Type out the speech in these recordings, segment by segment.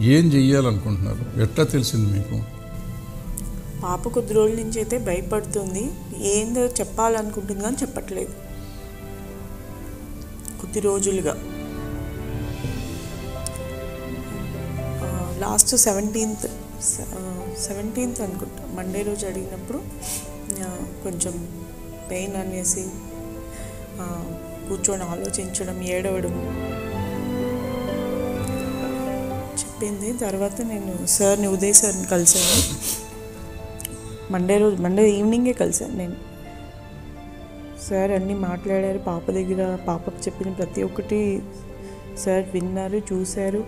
ఏం చెయ్యాలనుకుంటున్నారు ఎట్లా తెలిసింది మీకు పాప కొద్ది రోజుల నుంచి అయితే భయపడుతుంది ఏందో చెప్పాలనుకుంటుంది కానీ చెప్పట్లేదు కొద్ది రోజులుగా లాస్ట్ సెవెంటీన్త్ సెవెంటీన్త్ అనుకుంటా మండే రోజు అడిగినప్పుడు ఆ, కొంచెం పెయిన్ అనేసి ఆ, కూర్చొని ఆలోచించడం ఏడవడం చెప్పింది తర్వాత నేను సార్ని ఉదయ్ సార్ని కలిసాను మండే రోజు మండే ఈవినింగే కలిసాను నేను సార్ అన్నీ మాట్లాడారు పాప దగ్గర పాపకు చెప్పిన ప్రతి ఒక్కటి సార్ విన్నారు చూశారు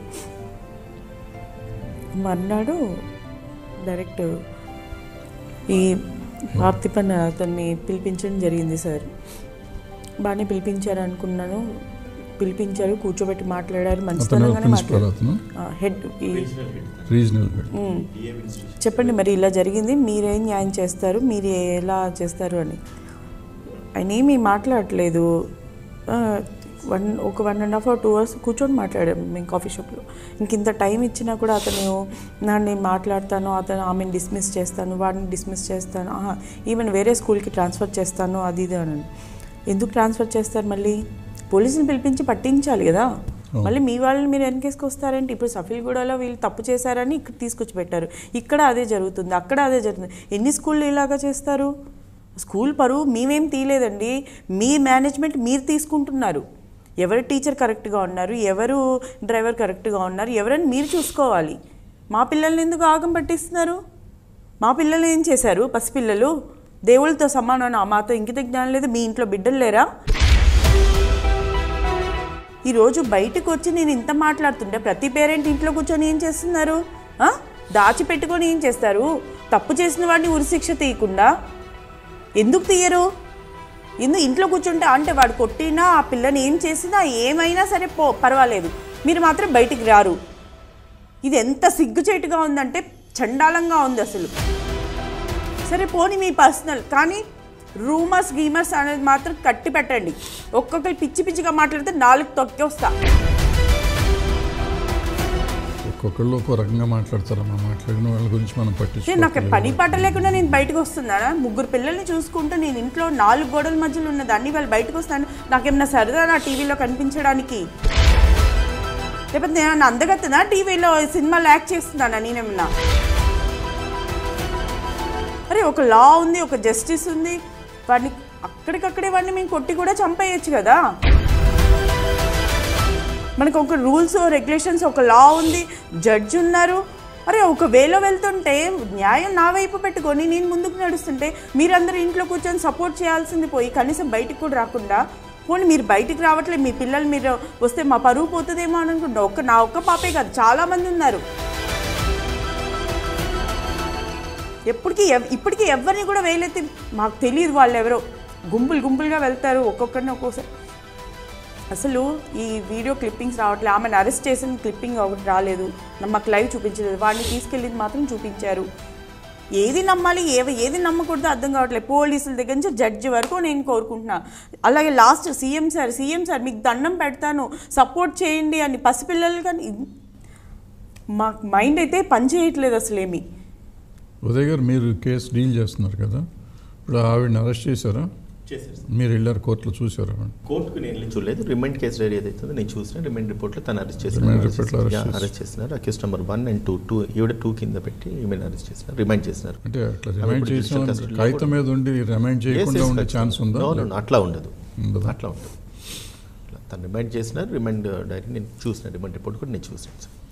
మర్నాడు డైరెక్ట్ ఈ పార్థిపన్ అతన్ని పిలిపించడం జరిగింది సార్ బాగానే పిలిపించారు అనుకున్నాను పిలిపించారు కూర్చోబెట్టి మాట్లాడారు అతను మంచితనంగానే ప్రిన్సిపల్ మాట్లాడారు అతను హెడ్ ఈ రీజనల్ హెడ్ ఉమ్. చెప్పండి మరి ఇలా జరిగింది మీరేం న్యాయం చేస్తారు మీరు ఎలా చేస్తారు అని ఆయన ఏమీ మాట్లాడట్లేదు ఆ, వన్ ఒక one and half hour two hours కూర్చొని మాట్లాడాము మేము కాఫీ షాప్లో ఇంక ఇంత టైం ఇచ్చినా కూడా అతను నా నేను మాట్లాడతాను అతను ఆమెను డిస్మిస్ చేస్తాను వాడిని డిస్మిస్ చేస్తాను ఆహా, ఈవెన్ వేరే స్కూల్కి ట్రాన్స్ఫర్ చేస్తాను అది ఇది అని ఎందుకు ట్రాన్స్ఫర్ చేస్తారు మళ్ళీ పోలీసుని పిలిపించి పట్టించాలి కదా మళ్ళీ మీ వాళ్ళని మీరు వెనకేసుకొస్తారంటే ఇప్పుడు సఫీల్గూడలో వీళ్ళు తప్పు చేశారని ఇక్కడ తీసుకొచ్చి పెట్టారు ఇక్కడ అదే జరుగుతుంది అక్కడ అదే జరుగుతుంది ఎన్ని స్కూళ్ళు ఇలాగా చేస్తారు స్కూల్ పరువు మేమేం తీయలేదండి మీ మేనేజ్మెంట్ మీరు తీసుకుంటున్నారు ఎవరు టీచర్ కరెక్ట్గా ఉన్నారు ఎవరు డ్రైవర్ కరెక్ట్గా ఉన్నారు ఎవరని మీరు చూసుకోవాలి మా పిల్లల్ని ఎందుకు ఆగం పట్టిస్తున్నారు మా పిల్లలు ఏం చేశారు పసిపిల్లలు దేవుళ్ళతో సమానం మాతో ఇంకిత జ్ఞానం లేదు మీ ఇంట్లో బిడ్డలు లేరా ఈరోజు బయటకు వచ్చి నేను ఇంత మాట్లాడుతుంటే ప్రతి పేరెంట్ ఇంట్లో కూర్చొని ఏం చేస్తున్నారు ఆ? దాచిపెట్టుకొని ఏం చేస్తారు తప్పు చేసిన వాడిని ఉరిశిక్ష తీయకుండా ఎందుకు తీయరు ఎందుకు ఇంట్లో కూర్చుంటే అంటే వాడు కొట్టినా ఆ పిల్లని ఏం చేసినా ఏమైనా సరే పో పర్వాలేదు మీరు మాత్రం బయటికి రారు ఇది ఎంత సిగ్గుచేటుగా ఉందంటే చండాలంగా ఉంది అసలు సరే పోనీ మీ పర్సనల్ కానీ రూమర్స్ గీమర్స్ అనేది మాత్రం కట్టి పెట్టండి ఒక్కొక్కరు పిచ్చి పిచ్చిగా మాట్లాడితే నాలుగు తొక్కేస్తా ఒక్కొక్కళ్ళు ఒక్కో రకంగా మాట్లాడతారమ్మా మాట్లాడిన వాళ్ళ గురించి మనం అంటే నాకు పట్టించుకోవాలి పని పాట లేకుండా నేను బయటకు వస్తున్నానా ముగ్గురు పిల్లల్ని చూసుకుంటూ నేను ఇంట్లో నాలుగు గోడల మధ్యలో ఉన్న దాన్ని వాళ్ళు బయటకు వస్తాను నాకేమన్నా సరదా నా టీవీలో కనిపించడానికి లేకపోతే నేను అందగత్తనా టీవీలో సినిమాలో యాక్ట్ చేస్తున్నానా నేనేమన్నా అరే ఒక లా ఉంది ఒక జస్టిస్ ఉంది వాడిని అక్కడికక్కడే వాడిని మేము కొట్టి కూడా చంపేయచ్చు కదా మనకు ఒక రూల్స్ రెగ్యులేషన్స్ ఒక లా ఉంది జడ్జి ఉన్నారు అరే ఒక వేలో వెళ్తుంటే న్యాయం నా వైపు పెట్టుకొని నేను ముందుకు నడుస్తుంటే మీరందరూ ఇంట్లో కూర్చొని సపోర్ట్ చేయాల్సింది పోయి కనీసం బయటికి కూడా రాకుండా పోనీ మీరు బయటికి రావట్లేదు మీ పిల్లలు మీరు వస్తే మా పరువు పోతుందేమో అని అనుకుంటా ఒక్క నా ఒక్క పాపే కాదు చాలామంది ఉన్నారు ఎప్పటికీ ఎవ్- ఇప్పటికీ ఎవరిని కూడా వేలెత్తి మాకు తెలియదు వాళ్ళు ఎవరో గుంపులు గుంపులుగా వెళ్తారు ఒక్కొక్కరిని ఒక్కొక్కసారి అసలు ఈ వీడియో క్లిప్పింగ్స్ రావట్లేదు ఆమెను అరెస్ట్ చేసిన క్లిప్పింగ్ ఒకటి రాలేదు మాకు లైవ్ చూపించలేదు వాడిని తీసుకెళ్ళింది మాత్రం చూపించారు ఏది నమ్మాలి ఏవి ఏది నమ్మకూడదో అర్థం కావట్లేదు పోలీసుల దగ్గర నుంచి జడ్జి వరకు నేను కోరుకుంటున్నా అలాగే last CM sir CM sir మీకు దండం పెడతాను సపోర్ట్ చేయండి అని పసిపిల్లలు కానీ మా మైండ్ అయితే పని చేయట్లేదు అసలు ఏమి ఉదయ్ గారు మీరు కేసు డీల్ చేస్తున్నారు కదా ఇప్పుడు ఆవిడని అరెస్ట్ చేశారా చేశారు సార్. మీరు వెళ్ళారు కోర్టులో చూసారా కోర్టుకు నేను వెళ్ళి చూడలేదు రిమైండ్ కేసు డైరీ ఏదైతే ఉందో నేను చూసిన రిమైండ్ రిపోర్ట్లో తను అరెస్ట్ Remand report లో arrest చేసినారు చేశారు. అరెస్ట్ చేసినారు accused number one and two two ఈవిడ టూ కింద పెట్టి ఈమెను అరెస్ట్ చేసినారు రిమైండ్ చేసినారు అంటే అట్లా ఆమె రిమైండ్ ఇప్పుడు చేసిన digital custody లో కాగితం కూడా- మీద ఉండి రిమైండ్ చేయకుండా ఉండే ఛాన్స్ ఉందా No, no, no, అట్లా ఉండదు ఉండదా? అట్లా ఉండదు అట్లా తను రిమైండ్ చేసినారు రిమైండ్ డైరీ నేను చూసిన రిమైండ్ రిపోర్ట్ కూడా నేను చూసాను సార్